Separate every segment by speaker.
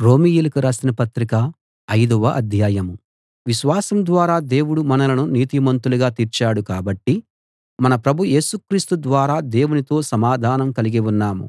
Speaker 1: రోమీయులకు రాసిన పత్రిక ఐదవ అధ్యాయం విశ్వాసం ద్వారా దేవుడు మనలను నీతిమంతులుగా తీర్చాడు కాబట్టి మన ప్రభు యేసు క్రీస్తు ద్వారా దేవునితో సమాధానం కలిగి ఉన్నాము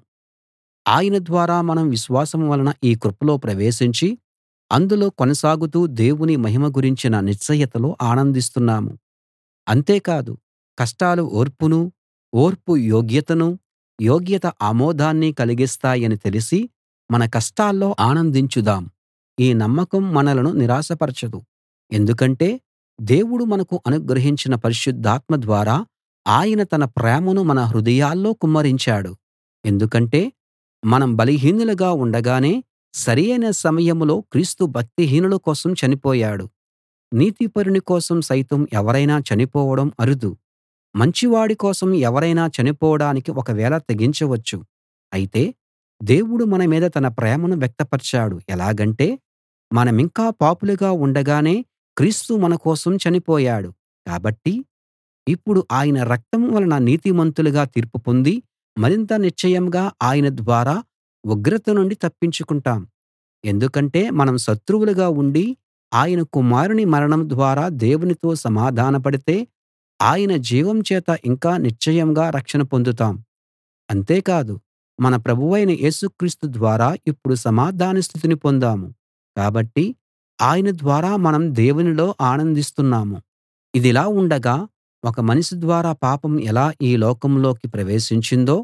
Speaker 1: ఆయన ద్వారా మనం విశ్వాసం వలన ఈ కృపలో ప్రవేశించి అందులో కొనసాగుతూ దేవుని మహిమ గురించిన నిశ్చయతలో ఆనందిస్తున్నాము అంతేకాదు కష్టాలు ఓర్పునూ ఓర్పు యోగ్యతనూ యోగ్యత ఆమోదాన్ని కలిగిస్తాయని తెలిసి మన కష్టాల్లో ఆనందించుదాం ఈ నమ్మకం మనలను నిరాశపరచదు ఎందుకంటే దేవుడు మనకు అనుగ్రహించిన పరిశుద్ధాత్మ ద్వారా ఆయన తన ప్రేమను మన హృదయాల్లో కుమ్మరించాడు ఎందుకంటే మనం బలహీనులుగా ఉండగానే సరియైన సమయంలో క్రీస్తు భక్తిహీనుల కోసం చనిపోయాడు నీతిపరుని కోసం సైతం ఎవరైనా చనిపోవడం అరుదు మంచివాడి కోసం ఎవరైనా చనిపోవడానికి ఒకవేళ తెగించవచ్చు అయితే దేవుడు మన మీద తన ప్రేమను వ్యక్తపరిచాడు ఎలాగంటే మనమింకా పాపులుగా ఉండగానే క్రీస్తు మన కోసం చనిపోయాడు కాబట్టి ఇప్పుడు ఆయన రక్తం వలన నీతిమంతులుగా తీర్పు పొంది మరింత నిశ్చయంగా ఆయన ద్వారా ఉగ్రత నుండి తప్పించుకుంటాం ఎందుకంటే మనం శత్రువులుగా ఉండి ఆయన కుమారుని మరణం ద్వారా దేవునితో సమాధానపడితే ఆయన జీవం చేత ఇంకా నిశ్చయంగా రక్షణ పొందుతాం అంతేకాదు మన ప్రభువైన యేసు క్రీస్తు ద్వారా ఇప్పుడు సమాధాన స్థితిని పొందాము కాబట్టి ఆయన ద్వారా మనం దేవునిలో ఆనందిస్తున్నాము ఇదిలా ఉండగా ఒక మనిషి ద్వారా పాపం ఎలా ఈ లోకంలోకి ప్రవేశించిందో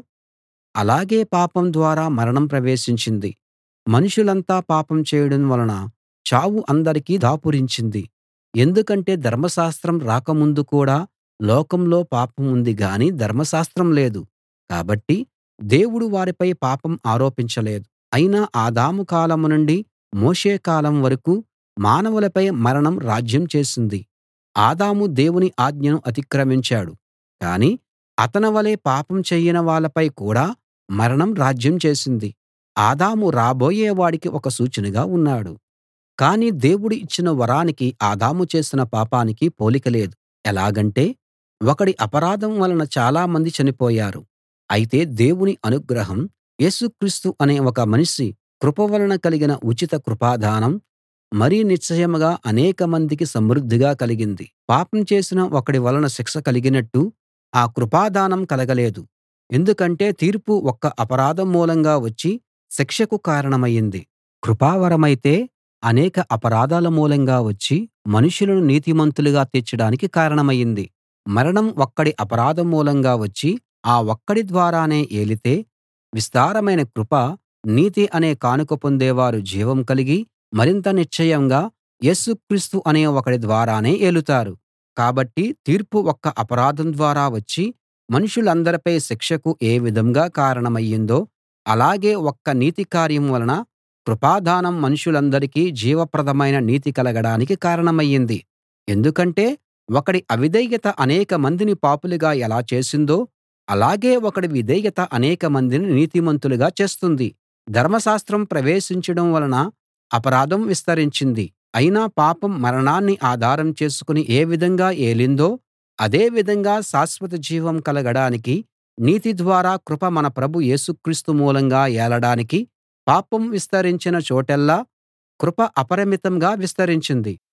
Speaker 1: అలాగే పాపం ద్వారా మరణం ప్రవేశించింది మనుషులంతా పాపం చేయడం వలన చావు అందరికీ దాపురించింది ఎందుకంటే ధర్మశాస్త్రం రాకముందు కూడా లోకంలో పాపం ఉంది గాని ధర్మశాస్త్రం లేదు కాబట్టి దేవుడు వారిపై పాపం ఆరోపించలేదు అయినా ఆదాము కాలం నుండి మోషే కాలం వరకూ మానవులపై మరణం రాజ్యం చేసింది ఆదాము దేవుని ఆజ్ఞను అతిక్రమించాడు కానీ అతనివలే పాపం చేయని వాళ్ళపై కూడా మరణం రాజ్యం చేసింది ఆదాము రాబోయే వాడికి ఒక సూచనగా ఉన్నాడు కానీ దేవుడు ఇచ్చిన వరానికి ఆదాము చేసిన పాపానికి పోలిక లేదు ఎలాగంటే ఒకడి అపరాధం వలన చాలామంది చనిపోయారు అయితే దేవుని అనుగ్రహం యేసు క్రీస్తు అనే ఒక మనిషి కృప వలన కలిగిన ఉచిత కృపాదానం మరీ నిశ్చయంగా అనేకమందికి సమృద్ధిగా కలిగింది పాపం చేసిన ఒకడి వలన శిక్ష కలిగినట్టు ఆ కృపాదానం కలగలేదు ఎందుకంటే తీర్పు ఒక్క అపరాధం మూలంగా వచ్చి శిక్షకు కారణమయింది కృపావరమైతే అనేక అపరాధాల మూలంగా వచ్చి మనుషులను నీతిమంతులుగా తీర్చడానికి కారణమయింది మరణం ఒక్కడి అపరాధం మూలంగా వచ్చి ఆ ఒక్కడి ద్వారానే ఏలితే విస్తారమైన కృప నీతి అనే కానుక పొందేవారు జీవం కలిగి మరింత నిశ్చయంగా యేసు క్రీస్తు అనే ఒకడి ద్వారానే ఏలుతారు కాబట్టి తీర్పు ఒక్క అపరాధం ద్వారా వచ్చి మనుషులందరిపై శిక్షకు ఏ విధంగా కారణమయ్యిందో అలాగే ఒక్క నీతి కార్యం వలన కృపాదానం మనుషులందరికీ జీవప్రదమైన నీతి కలగడానికి కారణమయ్యింది ఎందుకంటే ఒకడి అవిధేయత అనేక మందిని పాపులుగా ఎలా చేసిందో అలాగే ఒకడి విధేయత అనేక మందిని నీతిమంతులుగా చేస్తుంది ధర్మశాస్త్రం ప్రవేశించడం వలన అపరాధం విస్తరించింది అయినా పాపం మరణాన్ని ఆధారం చేసుకుని ఏ విధంగా ఏలిందో అదే విధంగా శాశ్వత జీవం కలగడానికి నీతి ద్వారా కృప మన ప్రభు యేసు క్రీస్తు మూలంగా ఏలడానికి పాపం విస్తరించిన చోటెల్లా కృప అపరిమితంగా విస్తరించింది